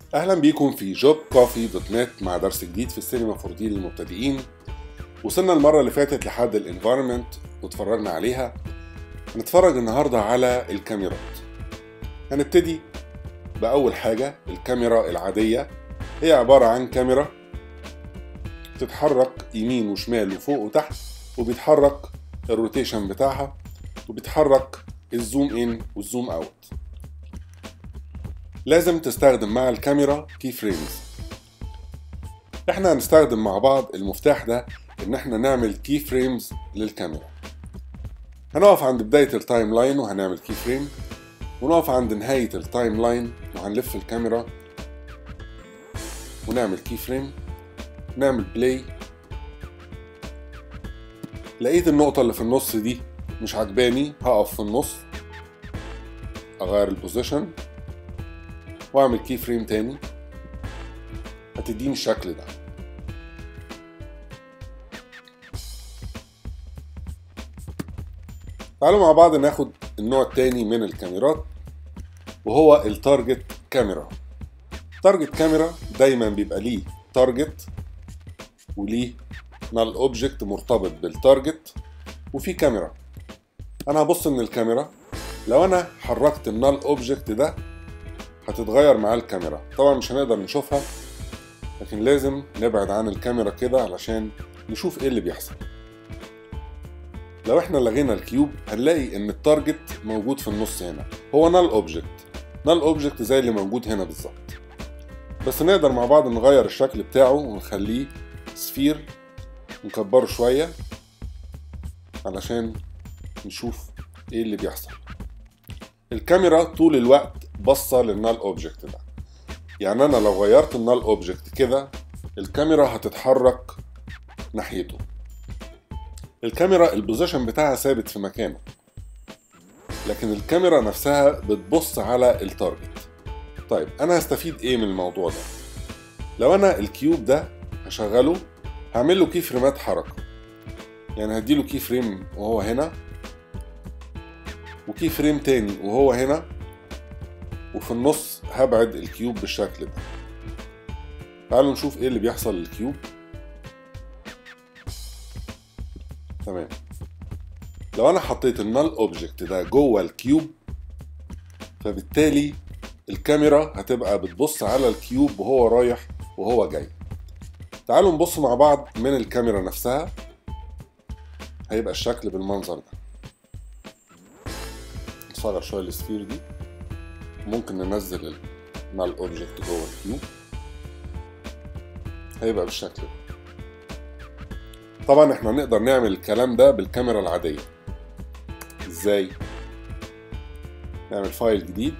اهلا بيكم في جوب كوفي دوت نت مع درس جديد في السينما 4 دي للمبتدئين وصلنا المرة اللي فاتت لحد الانفايرمنت واتفرجنا عليها هنتفرج النهاردة على الكاميرات هنبتدي بأول حاجة الكاميرا العادية هي عبارة عن كاميرا بتتحرك يمين وشمال وفوق وتحت وبيتحرك الروتيشن بتاعها وبيتحرك الزوم ان والزوم اوت لازم تستخدم مع الكاميرا كي فريمز احنا هنستخدم مع بعض المفتاح ده ان احنا نعمل كي فريمز للكاميرا هنقف عند بداية التايم لاين وهنعمل كي فريم ونقف عند نهاية التايم لاين وهنلف الكاميرا ونعمل كي فريم نعمل بلاي لقيت النقطة اللي في النص دي مش عجباني هقف في النص اغير البوزيشن واعمل كي فريم تاني هتديني الشكل ده تعالوا مع بعض ناخد النوع التاني من الكاميرات وهو التارجت كاميرا تارجت كاميرا دايما بيبقى ليه تارجت وليه نال اوبجكت مرتبط بالتارجت وفي كاميرا انا هبص من الكاميرا لو انا حركت النال اوبجكت ده هتتغير معاه الكاميرا طبعا مش هنقدر نشوفها لكن لازم نبعد عن الكاميرا كده علشان نشوف ايه اللي بيحصل لو احنا لغينا الكيوب هنلاقي ان التارجت موجود في النص هنا هو نال اوبجكت نال اوبجكت زي اللي موجود هنا بالظبط بس نقدر مع بعض نغير الشكل بتاعه ونخليه سفير نكبره شوية علشان نشوف ايه اللي بيحصل الكاميرا طول الوقت باصه للنال اوبجكت ده يعني انا لو غيرت النال اوبجكت كده الكاميرا هتتحرك ناحيته الكاميرا البوزيشن بتاعها ثابت في مكانه لكن الكاميرا نفسها بتبص على التارجت طيب انا هستفيد ايه من الموضوع ده لو انا الكيوب ده هشغله هعمل له كي فريمات حركه يعني هديله كي فريم وهو هنا وكي فريم تاني وهو هنا وفي النص هبعد الكيوب بالشكل ده تعالوا نشوف ايه اللي بيحصل للكيوب تمام لو انا حطيت النال اوبجكت ده جوه الكيوب فبالتالي الكاميرا هتبقى بتبص على الكيوب وهو رايح وهو جاي تعالوا نبص مع بعض من الكاميرا نفسها هيبقى الشكل بالمنظر ده نصغر شويه السفير دي ممكن ننزل النال اوبجكت جوه الكيوب هيبقى بالشكل ده طبعا احنا نقدر نعمل الكلام ده بالكاميرا العاديه ازاي نعمل فايل جديد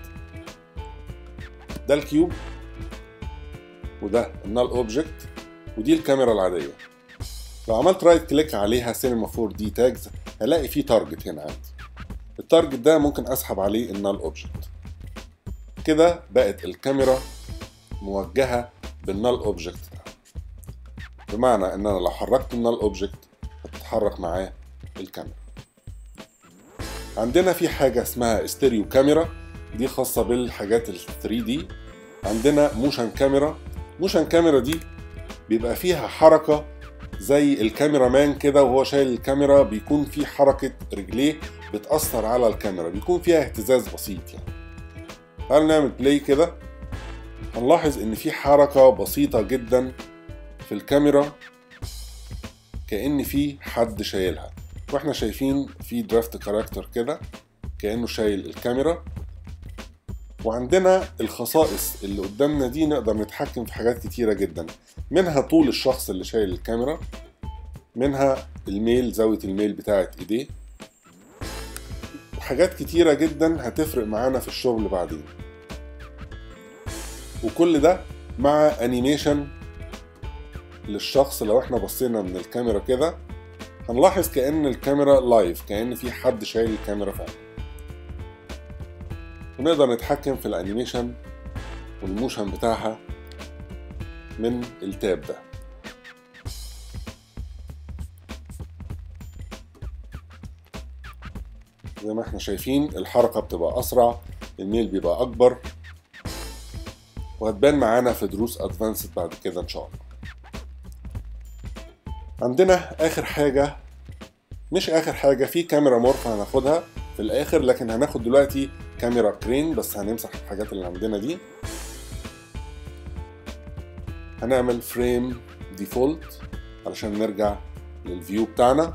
ده الكيوب وده النال اوبجكت ودي الكاميرا العاديه لو عملت رايت كليك عليها سينما 4 دي تاجز هلاقي في تارجت هنا عندي التارجت ده ممكن اسحب عليه النال اوبجكت كده بقت الكاميرا موجهة بالنال اوبجكت ده بمعنى ان انا لو حركت النال اوبجكت هتتحرك معاه الكاميرا عندنا في حاجة اسمها استيريو كاميرا دي خاصة بالحاجات ال 3 دي عندنا موشن كاميرا موشن كاميرا دي بيبقى فيها حركة زي الكاميرا مان كده وهو شايل الكاميرا بيكون في حركة رجليه بتأثر على الكاميرا بيكون فيها اهتزاز بسيط يعني تعالوا نعمل بلاي كده هنلاحظ ان في حركة بسيطة جدا في الكاميرا كأن في حد شايلها واحنا شايفين في درافت كاركتر كده كأنه شايل الكاميرا وعندنا الخصائص اللي قدامنا دي نقدر نتحكم في حاجات كتيرة جدا منها طول الشخص اللي شايل الكاميرا منها الميل زاوية الميل بتاعت ايديه وحاجات كتيرة جدا هتفرق معانا في الشغل بعدين وكل ده مع انيميشن للشخص لو احنا بصينا من الكاميرا كده هنلاحظ كأن الكاميرا لايف كأن في حد شايل الكاميرا فعلا ونقدر نتحكم في الانيميشن والموشن بتاعها من التاب ده زي ما احنا شايفين الحركة بتبقى أسرع الميل بيبقى أكبر وهتبان معانا في دروس ادفانسد بعد كده ان شاء الله عندنا اخر حاجة مش اخر حاجة في كاميرا مورف هناخدها في الاخر لكن هناخد دلوقتي كاميرا كرين بس هنمسح الحاجات اللي عندنا دي هنعمل فريم ديفولت علشان نرجع للفيو بتاعنا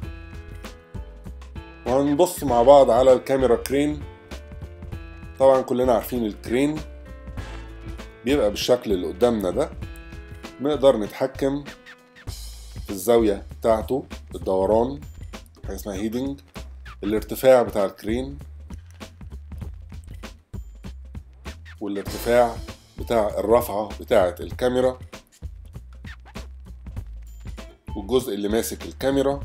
وهنبص مع بعض على الكاميرا كرين طبعا كلنا عارفين الكرين بيبقى بالشكل اللي قدامنا ده نقدر نتحكم في الزاوية بتاعته الدوران حاجة اسمها هيدنج الارتفاع بتاع الكرين والارتفاع بتاع الرفعة بتاعة الكاميرا والجزء اللي ماسك الكاميرا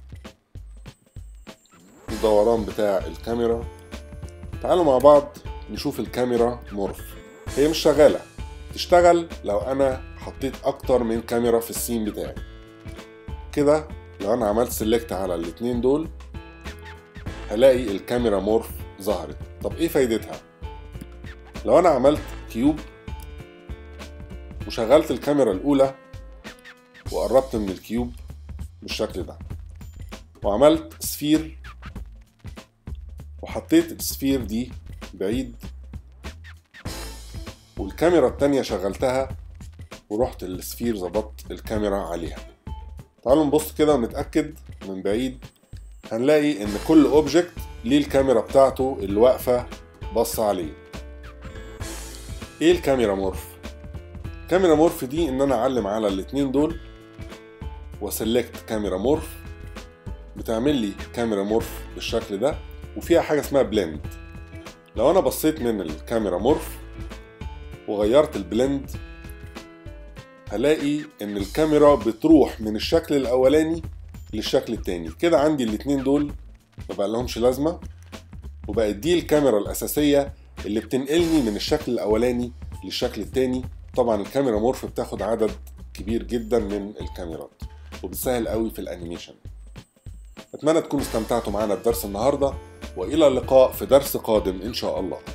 الدوران بتاع الكاميرا تعالوا مع بعض نشوف الكاميرا مورف هي مش شغالة تشتغل لو أنا حطيت أكتر من كاميرا في السين بتاعي كده لو أنا عملت سيلكت على الاتنين دول هلاقي الكاميرا مورف ظهرت طب إيه فايدتها؟ لو أنا عملت كيوب وشغلت الكاميرا الأولى وقربت من الكيوب بالشكل ده وعملت سفير وحطيت السفير دي بعيد والكاميرا التانية شغلتها ورحت السفير ظبطت الكاميرا عليها تعالوا نبص كده ونتأكد من بعيد هنلاقي ان كل اوبجكت ليه الكاميرا بتاعته اللي واقفة بص عليه ايه الكاميرا مورف كاميرا مورف دي ان انا اعلم على الاتنين دول وسلكت كاميرا مورف بتعمل لي كاميرا مورف بالشكل ده وفيها حاجة اسمها بلند لو انا بصيت من الكاميرا مورف وغيرت البلند هلاقي ان الكاميرا بتروح من الشكل الاولاني للشكل التاني كده عندي الاتنين دول ما بقى لهمش لازمة وبقت دي الكاميرا الاساسية اللي بتنقلني من الشكل الاولاني للشكل التاني طبعا الكاميرا مورف بتاخد عدد كبير جدا من الكاميرات وبتسهل قوي في الانيميشن اتمنى تكونوا استمتعتوا معنا بدرس النهارده والى اللقاء في درس قادم ان شاء الله